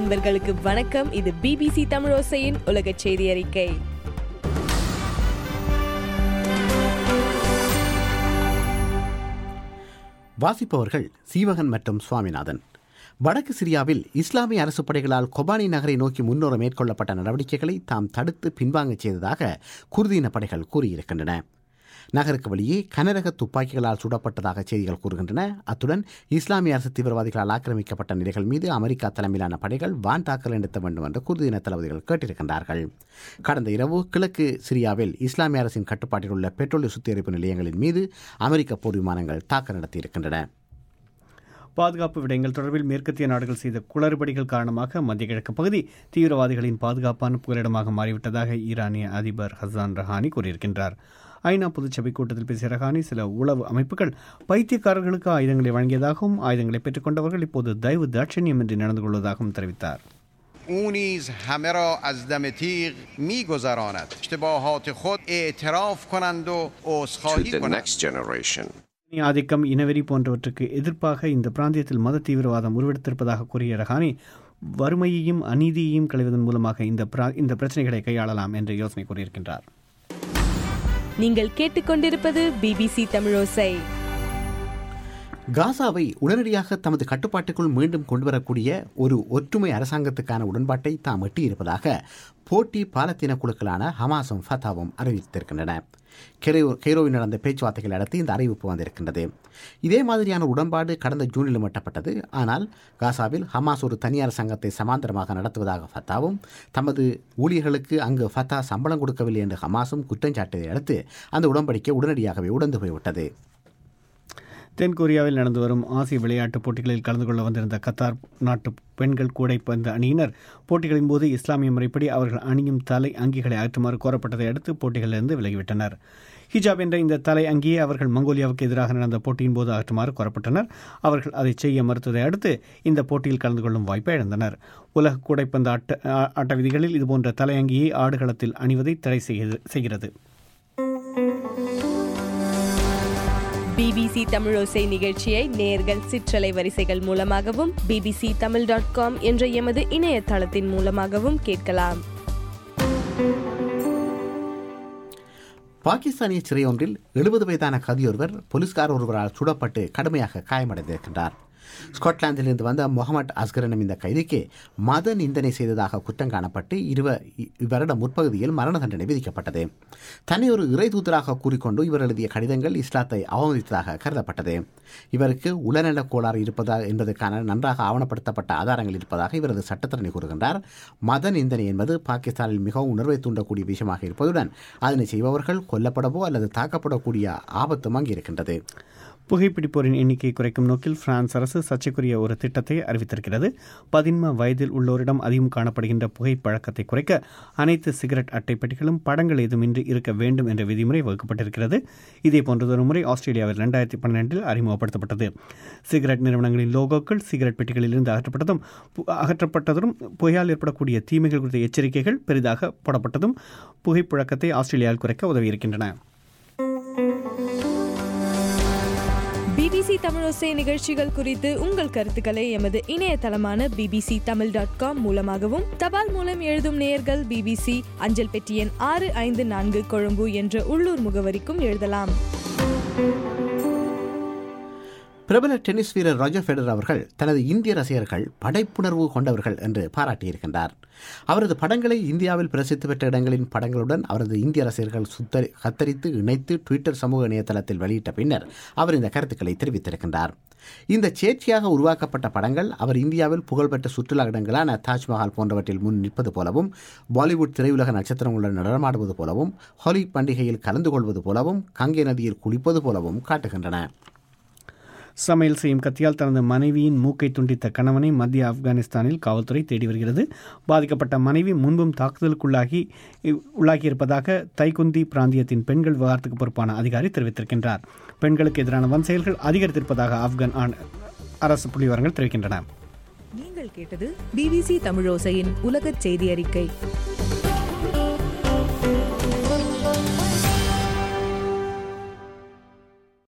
அன்பர்களுக்கு வணக்கம் இது பிபிசி தமிழோசையின் உலக செய்தி அறிக்கை வாசிப்பவர்கள் சீவகன் மற்றும் சுவாமிநாதன் வடக்கு சிரியாவில் இஸ்லாமிய அரசு படைகளால் கொபானி நகரை நோக்கி முன்னோர மேற்கொள்ளப்பட்ட நடவடிக்கைகளை தாம் தடுத்து பின்வாங்கச் செய்ததாக குர்தீன படைகள் கூறியிருக்கின்றன நகருக்கு வெளியே கனரக துப்பாக்கிகளால் சுடப்பட்டதாக செய்திகள் கூறுகின்றன அத்துடன் இஸ்லாமிய அரசு தீவிரவாதிகளால் ஆக்கிரமிக்கப்பட்ட நிலைகள் மீது அமெரிக்கா தலைமையிலான படைகள் வான் தாக்கல் நடத்த வேண்டும் என்று குர்தீன தளபதிகள் கேட்டிருக்கின்றார்கள் கடந்த இரவு கிழக்கு சிரியாவில் இஸ்லாமிய அரசின் கட்டுப்பாட்டில் உள்ள பெட்ரோலிய சுத்திகரிப்பு நிலையங்களின் மீது அமெரிக்க போர் விமானங்கள் தாக்கல் நடத்தியிருக்கின்றன பாதுகாப்பு விடயங்கள் தொடர்பில் மேற்கத்திய நாடுகள் செய்த குளறுபடிகள் காரணமாக மத்திய கிழக்கு பகுதி தீவிரவாதிகளின் பாதுகாப்பான புகலிடமாக மாறிவிட்டதாக ஈரானிய அதிபர் ஹசான் ரஹானி கூறியிருக்கின்றார் ஐநா பொதுச்சபை கூட்டத்தில் பேசிய ரஹானி சில உளவு அமைப்புகள் பைத்தியக்காரர்களுக்கு ஆயுதங்களை வழங்கியதாகவும் ஆயுதங்களை பெற்றுக்கொண்டவர்கள் இப்போது தயவு தாட்சண்யமின்றி நடந்து கொள்வதாகவும் தெரிவித்தார் او نیز همه را از دم تیغ میگذراند اشتباهات خود اعتراف کنند و to عذرخواهی the کنند next generation. இனி ஆதிக்கம் இனவெறி போன்றவற்றுக்கு எதிர்ப்பாக இந்த பிராந்தியத்தில் மத தீவிரவாதம் உருவெடுத்திருப்பதாக கூறிய ரஹானி வறுமையையும் அநீதியையும் களைவதன் மூலமாக இந்த பிரா- இந்த பிரச்சனைகளை கையாளலாம் என்று யோசனை கூறியிருக்கின்றார் நீங்கள் கேட்டுக்கொண்டிருப்பது பிபிசி தமிழோசை காசாவை உடனடியாக தமது கட்டுப்பாட்டுக்குள் மீண்டும் கொண்டுவரக்கூடிய ஒரு ஒற்றுமை அரசாங்கத்துக்கான உடன்பாட்டை தாம் எட்டியிருப்பதாக போட்டி பாலத்தீன குழுக்களான ஹமாஸும் ஃபத்தாவும் அறிவித்திருக்கின்றன கெரோ கெய்ரோவில் நடந்த பேச்சுவார்த்தைகள் அடுத்து இந்த அறிவிப்பு வந்திருக்கின்றது இதே மாதிரியான உடன்பாடு கடந்த ஜூனிலும் எட்டப்பட்டது ஆனால் காசாவில் ஹமாஸ் ஒரு தனியார் சங்கத்தை சமாந்தரமாக நடத்துவதாக ஃபத்தாவும் தமது ஊழியர்களுக்கு அங்கு ஃபத்தா சம்பளம் கொடுக்கவில்லை என்று ஹமாஸும் குற்றம் சாட்டியதை அடுத்து அந்த உடன்படிக்கை உடனடியாகவே உடந்து போய்விட்டது தென்கொரியாவில் நடந்து வரும் ஆசிய விளையாட்டுப் போட்டிகளில் கலந்து கொள்ள வந்திருந்த கத்தார் நாட்டு பெண்கள் கூடைப்பந்து அணியினர் போட்டிகளின் போது இஸ்லாமிய முறைப்படி அவர்கள் அணியும் தலை அங்கிகளை அகற்றுமாறு கோரப்பட்டதை அடுத்து போட்டிகளிலிருந்து விலகிவிட்டனர் ஹிஜாப் என்ற இந்த தலை அங்கியை அவர்கள் மங்கோலியாவுக்கு எதிராக நடந்த போட்டியின் போது அகற்றுமாறு கோரப்பட்டனர் அவர்கள் அதை செய்ய மறுத்ததை அடுத்து இந்த போட்டியில் கலந்து கொள்ளும் வாய்ப்பை இழந்தனர் உலக கூடைப்பந்து ஆட்ட ஆ- ஆட்ட விதிகளில் இதுபோன்ற தலை அங்கியை ஆடுகளத்தில் அணிவதை தடை செய்கிறது- செய்கிறது பிபிசி தமிழோசை நிகழ்ச்சியை நேர்கள் சிற்றலை வரிசைகள் மூலமாகவும் பிபிசி தமிழ் டாட் காம் என்ற எமது இணையதளத்தின் மூலமாகவும் கேட்கலாம் பாகிஸ்தானிய சிறையொன்றில் எழுபது வயதான கதியொருவர் போலீஸ்கார் ஒருவரால் சுடப்பட்டு கடுமையாக காயமடைந்திருக்கின்றார் ஸ்காட்லாந்திலிருந்து வந்த முகமது அஸ்கர் எனும் இந்த கைதிக்கு மத நிந்தனை செய்ததாக குற்றம் காணப்பட்டு இருவ இவ்வருட முற்பகுதியில் மரண தண்டனை விதிக்கப்பட்டது தன்னை ஒரு இறை தூதராக கூறிக்கொண்டு இவர் எழுதிய கடிதங்கள் இஸ்லாத்தை அவமதித்ததாக கருதப்பட்டது இவருக்கு உளநலக் கோளாறு இருப்பதா என்பதற்கான நன்றாக ஆவணப்படுத்தப்பட்ட ஆதாரங்கள் இருப்பதாக இவரது சட்டத்தரணி கூறுகின்றார் மத நிந்தனை என்பது பாகிஸ்தானில் மிகவும் உணர்வை தூண்டக்கூடிய விஷயமாக இருப்பதுடன் அதனை செய்பவர்கள் கொல்லப்படவோ அல்லது தாக்கப்படக்கூடிய ஆபத்தும் அங்கு இருக்கின்றது புகைப்பிடிப்போரின் எண்ணிக்கையை குறைக்கும் நோக்கில் பிரான்ஸ் அரசு சர்ச்சைக்குரிய ஒரு திட்டத்தை அறிவித்திருக்கிறது பதின்ம வயதில் உள்ளோரிடம் அதிகம் காணப்படுகின்ற புகைப்பழக்கத்தை குறைக்க அனைத்து சிகரெட் அட்டை பெட்டிகளும் படங்கள் ஏதுமின்றி இருக்க வேண்டும் என்ற விதிமுறை வகுக்கப்பட்டிருக்கிறது இதே போன்றதொரு முறை ஆஸ்திரேலியாவில் இரண்டாயிரத்தி பன்னிரெண்டில் அறிமுகப்படுத்தப்பட்டது சிகரெட் நிறுவனங்களின் லோகோக்கள் சிகரெட் பெட்டிகளிலிருந்து அகற்றப்பட்டதும் பு- அகற்றப்பட்டதும் புகையால் ஏற்படக்கூடிய தீமைகள் குறித்த எச்சரிக்கைகள் பெரிதாக போடப்பட்டதும் புகைப்பழக்கத்தை ஆஸ்திரேலியாவில் குறைக்க உதவியிருக்கின்றன பிபிசி தமிழோசை நிகழ்ச்சிகள் குறித்து உங்கள் கருத்துக்களை எமது இணையதளமான பிபிசி தமிழ் டாட் காம் மூலமாகவும் தபால் மூலம் எழுதும் நேயர்கள் பிபிசி அஞ்சல் பெட்டி எண் ஆறு ஐந்து நான்கு கொழும்பு என்ற உள்ளூர் முகவரிக்கும் எழுதலாம் பிரபல டென்னிஸ் வீரர் ராஜர் ஃபெடரர் அவர்கள் தனது இந்திய ரசிகர்கள் படைப்புணர்வு கொண்டவர்கள் என்று பாராட்டியிருக்கின்றார் அவரது படங்களை இந்தியாவில் பிரசித்தி பெற்ற இடங்களின் படங்களுடன் அவரது இந்திய ரசிகர்கள் சுத்தரி கத்தரித்து இணைத்து ட்விட்டர் சமூக இணையதளத்தில் வெளியிட்ட பின்னர் அவர் இந்த கருத்துக்களை தெரிவித்திருக்கின்றார் இந்த சேர்ச்சியாக உருவாக்கப்பட்ட படங்கள் அவர் இந்தியாவில் புகழ்பெற்ற சுற்றுலா இடங்களான தாஜ்மஹால் போன்றவற்றில் முன் நிற்பது போலவும் பாலிவுட் திரையுலக நட்சத்திரங்களுடன் நடனமாடுவது போலவும் ஹோலி பண்டிகையில் கலந்து கொள்வது போலவும் கங்கை நதியில் குளிப்பது போலவும் காட்டுகின்றன சமையல் செய்யும் கத்தியால் தனது மனைவியின் மூக்கை துண்டித்த கணவனை மத்திய ஆப்கானிஸ்தானில் காவல்துறை தேடி வருகிறது பாதிக்கப்பட்ட மனைவி முன்பும் தாக்குதலுக்குள்ளாகி உள்ளாகியிருப்பதாக தைகுந்தி பிராந்தியத்தின் பெண்கள் விவகாரத்துக்கு பொறுப்பான அதிகாரி தெரிவித்திருக்கின்றார் பெண்களுக்கு எதிரான வன் செயல்கள் அதிகரித்திருப்பதாக ஆப்கான் ஆண்- அரசு புள்ளிவிவரங்கள் தெரிவிக்கின்றன நீங்கள் கேட்டது பிபிசி தமிழோசையின் உலகச் செய்தி அறிக்கை